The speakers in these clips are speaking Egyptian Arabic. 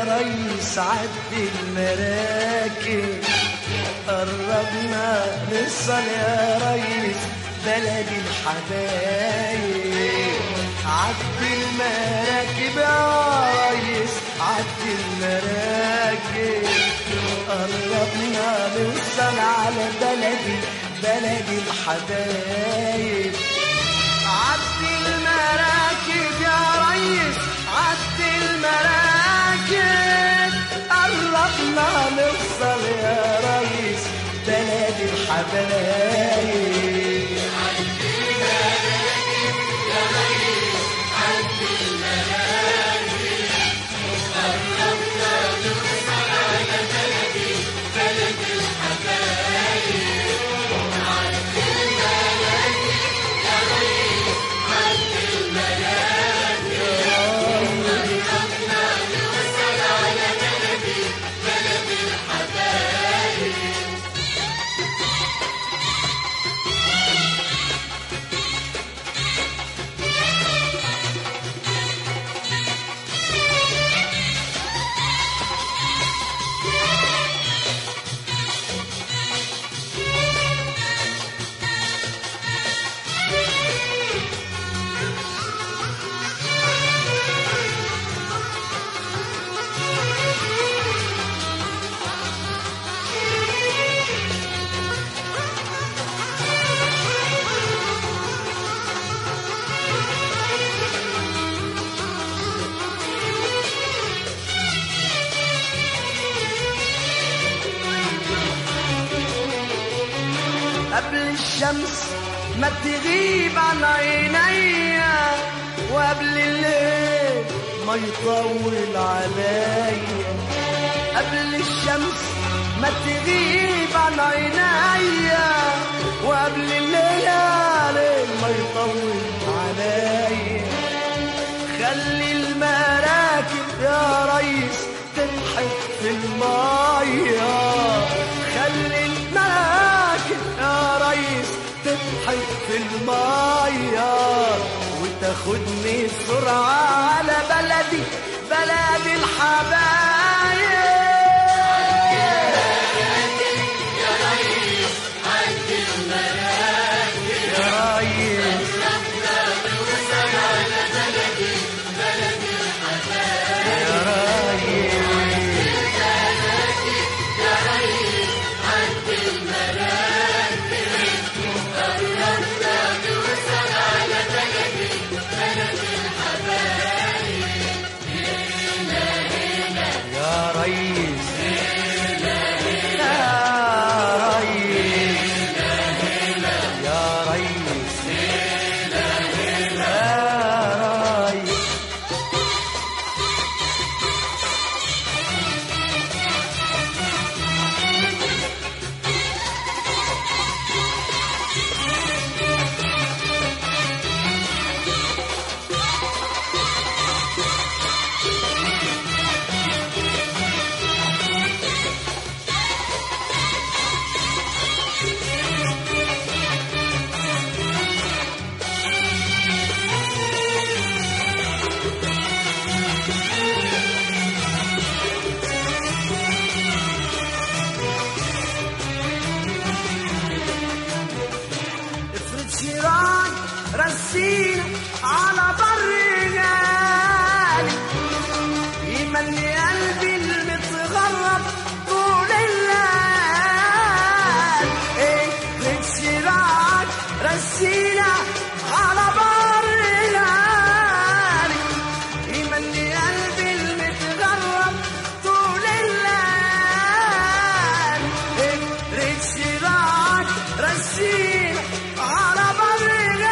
ريس عد المراكب قربنا نوصل يا ريس بلد الحبايب عد المراكب يا ريس عد المراكب قربنا نوصل على بلدي بلد الحبايب عد المراكب يا ريس عد المراكب قربنا نوصل يا ريس بلد الحبايب قبل الشمس ما تغيب عن عينيا وقبل الليل ما يطول عليا قبل الشمس ما تغيب عن عينيا وقبل الليل ما يطول عليا خلي المراكب يا ريس تضحك في المية خلي المراكب يا ريس تضحك في المية وتاخدني بسرعة على بلدي بلد الحبايب يا ريس يا ريس يا ريس يا ريس يا ريس يا ريس افرض شيران رسينا على بر غالي يملي قلبي المتغرب طول الليل افرض شيران رسينا على بر غالي يملي قلبي المتغرب طول الليل افرض شيران رسينا على بر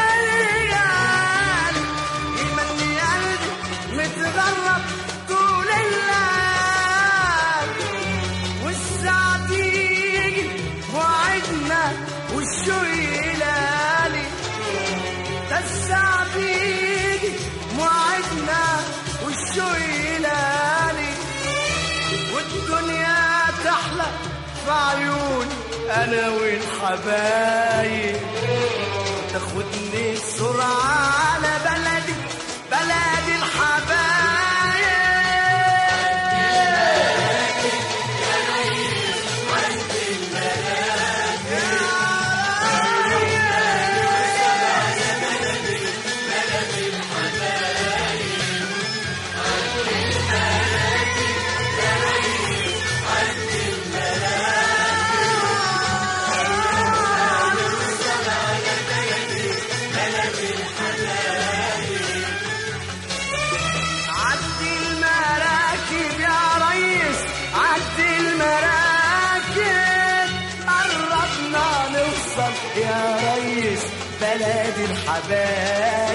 غالي يملي قلبي متغرب طول الليل والساعة تيجي وعدنا والشوق يلالي ده الساعة تيجي وعدنا والشوق يلالي والدنيا تحلى في عيوني انا والحبايب تاخدني بسرعة على بلدي بلد الحبايب بلد الحبايب